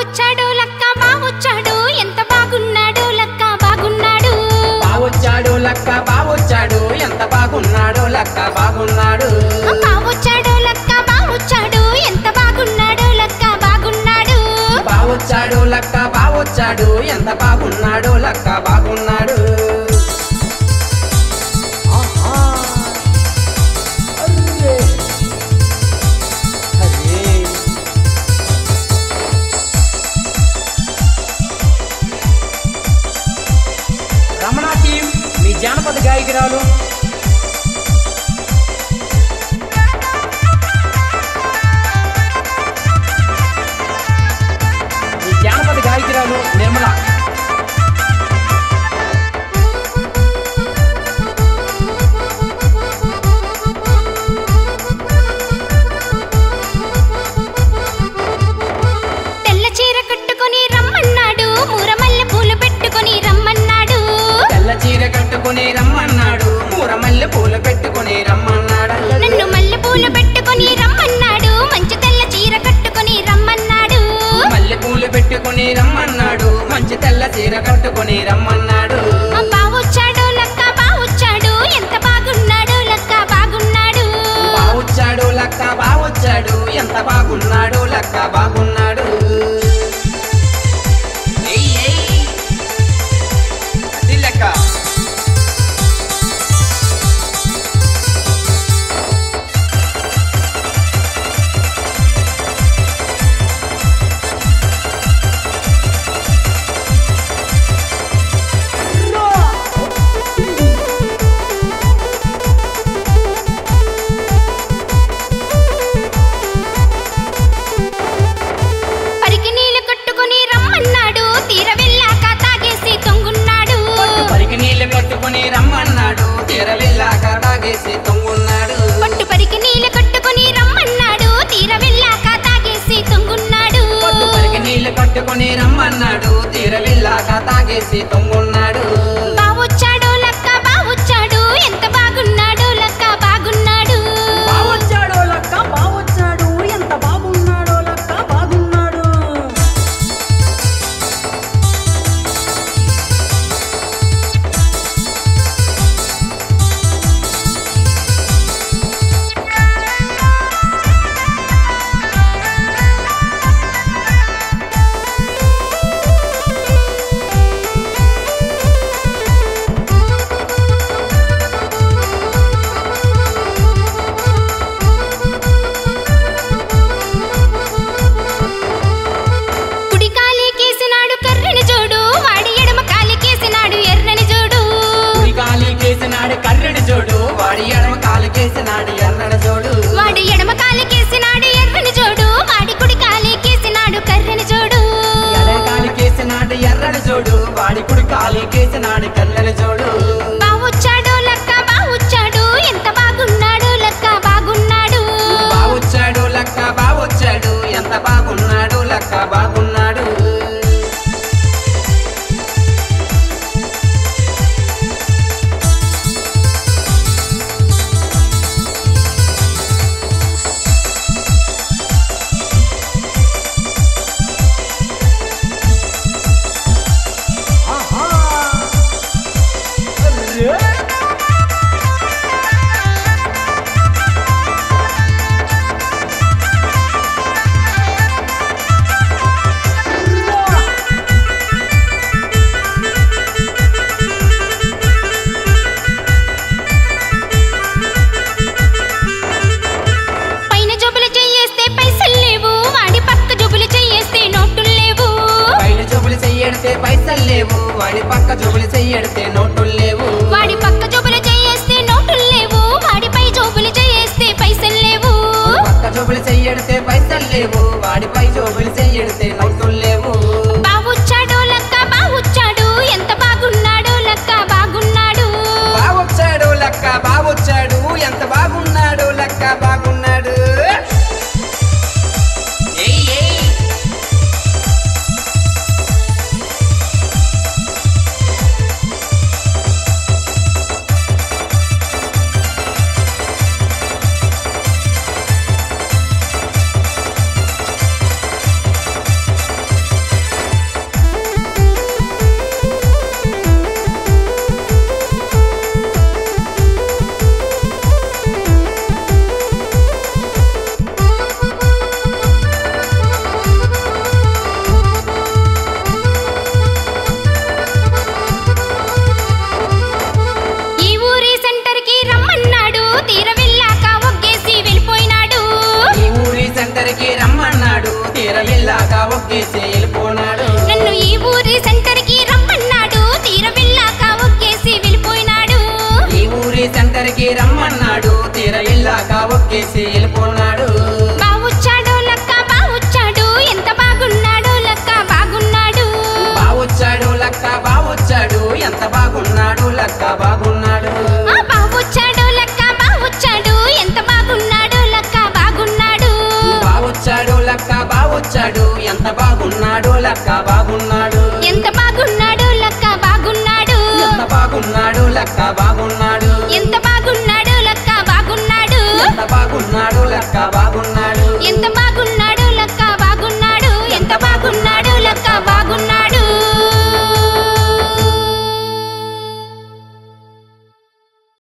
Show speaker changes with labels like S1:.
S1: బావొచ్చాడు లక్క బావొచ్చాడు ఎంత బాగున్నాడు లక్క బాగున్నాడు
S2: బావొచ్చాడు లక్క బావొచ్చాడు ఎంత బాగున్నాడు లక్క బాగున్నాడు
S1: బావొచ్చాడు లక్క బావొచ్చాడు ఎంత బాగున్నాడు లక్క బాగున్నాడు
S2: బావొచ్చాడు లక్క బావొచ్చాడు ఎంత బాగున్నాడు లక్క బాగున్నాడు ఆహా. అర్రే. అర్రే. రమణ టీం మీ జానపద గాయకురాలు మీ జానపద గాయకురాలు నిర్మల
S1: తెల్ల చీర కట్టుకొని రమ్మన్నాడు మూరమల్లె పూలు పెట్టుకొని రమ్మన్నాడు
S2: తెల్ల చీర కట్టుకుని రమ్మన్నాడు మూరమల్లె పూలు పెట్టుకుని రమ్మన్నాడు
S1: నన్ను మల్లె పూలు పెట్టుకొని రమ్మన్నాడు మంచి తెల్ల చీర కట్టుకొని రమ్మన్నాడు
S2: మల్లె పూలు పెట్టుకుని రమ్మన్నాడు మంచి తెల్ల చీర కట్టుకుని రమ్మన్నాడు
S1: ఆ బావొచ్చాడు లక్క బావొచ్చాడు ఎంత బాగున్నాడు లక్క బాగున్నాడు
S2: బావొచ్చాడు లక్క బావొచ్చాడు ఎంత బాగున్నాడు లక్క బాగున్నాడు ఏయ్, ఏయ్. అది లెక్క
S1: పరికి నీళ్లు కట్టుకొని రమ్మన్నాడు తీర వెళ్ళాక తాగేసి తొంగున్నాడు
S2: పరికి నీళ్లు కట్టుకుని రమ్మన్నాడు తీర వెళ్ళాక తాగేసి తొంగున్నాడు
S1: పట్టు పరికి నీళ్లు కట్టుకొని రమ్మన్నాడు తీర వెళ్ళాక తాగేసి తొంగున్నాడు
S2: పట్టు పరికి నీళ్లు కట్టుకుని రమ్మన్నాడు తీర వెళ్ళాక తాగేసి తొంగున్నాడు
S1: బావొచ్చాడు లక్క బావొచ్చాడు ఎంత బాగున్నాడు లక్క బాగున్నాడు
S2: బావొచ్చాడు లక్క బావొచ్చాడు ఎంత బాగున్నాడో లక్క బాగున్నాడు
S1: కుడి కాలి కేసినాడు కర్రెని చూడు వాడి ఎడమ కాలి కేసినాడు ఎర్రని చూడు
S2: కుడి కాలి కేసినాడు కర్రెడు చూడు వాడి ఎడమ కాలు కేసినాడు ఎర్రడు చూడు
S1: వాడి ఎడమ కాలి కేసినాడు ఎర్రని చూడు వాడి కుడి కాలి కేసినాడు కర్రెని చూడు
S2: ఎడ కాలి కేసినాడు ఎర్రడు చూడు వాడి కుడి కాలి కేసినాడు కర్రెడు చూడు
S1: బావొచ్చాడు లక్క బావొచ్చాడు ఎంత బాగున్నాడు లక్క బాగున్నాడు
S2: బావొచ్చాడు లక్క బావొచ్చాడు ఎంత బాగున్నాడు లక్క బాగున్నాడు ఆహా అర్రే
S1: పైన జబ్బులు చెయ్యేస్తే పైసలు లేవు వాడి పక్క జబ్బులు చెయ్యేస్తే నోటులు లేవు
S2: పైన జోబులు చెయ్యడితే పైసలు లేవు వాడి పక్క జోబులు చెయ్యడితే నోటులు లేవు
S1: వాడి పక్క జబ్బులు చెయ్యేస్తే నోటులు లేవు వాడి పై జబ్బులు చెయ్యేస్తే పైసలు లేవు
S2: పక్క జోబులు చెయ్యడితే పైసలు లేవు వాడి పై జోబులు చెయ్యడితే నోటులు లేవు
S1: బావొచ్చాడు లక్క బావొచ్చాడు ఎంత బాగున్నాడు లక్క బాగున్నాడు
S2: బావొచ్చాడు లక్క బావొచ్చాడు ఎంత బాగున్నాడు లక్క బాగున్నాడు ఏయ్, ఏయ్. వెళ్ళాక ఒక్కేసి వెళ్ళిపోనాడు
S1: నన్ను ఈ ఊరి సెంటర్ కి రమ్మన్నాడు తీర వెళ్ళాక ఒక్కేసి వెళ్ళిపోయినాడు
S2: ఈ ఊరి సెంటర్ కి రమ్మన్నాడు తీర వెళ్ళాక ఒక్కేసి వెళ్ళిపోనాడు
S1: బావొచ్చాడు లక్క బావొచ్చాడు ఎంత బాగున్నాడు లక్క బాగున్నాడు
S2: బావొచ్చాడు లక్క బావొచ్చాడు ఎంత బాగున్నాడు లక్క బాగున్నాడు
S1: ఆ బావొచ్చాడు లక్క బావొచ్చాడు ఎంత బాగున్నాడు లక్క బాగున్నాడు
S2: బావొచ్చాడు లక్క బావొచ్చాడు ఎంత బాగున్నాడు లక్క బాగున్నాడు
S1: ఎంత బాగున్నాడు లక్క బాగున్నాడు
S2: ఎంత బాగున్నాడు లక్క బాగున్నాడు
S1: ఎంత బాగున్నాడు లక్క బాగున్నాడు
S2: ఎంత బాగున్నాడు లక్క బాగున్నాడు
S1: ఎంత బాగున్నాడు లక్క బాగున్నాడు ఎంత బాగున్నాడు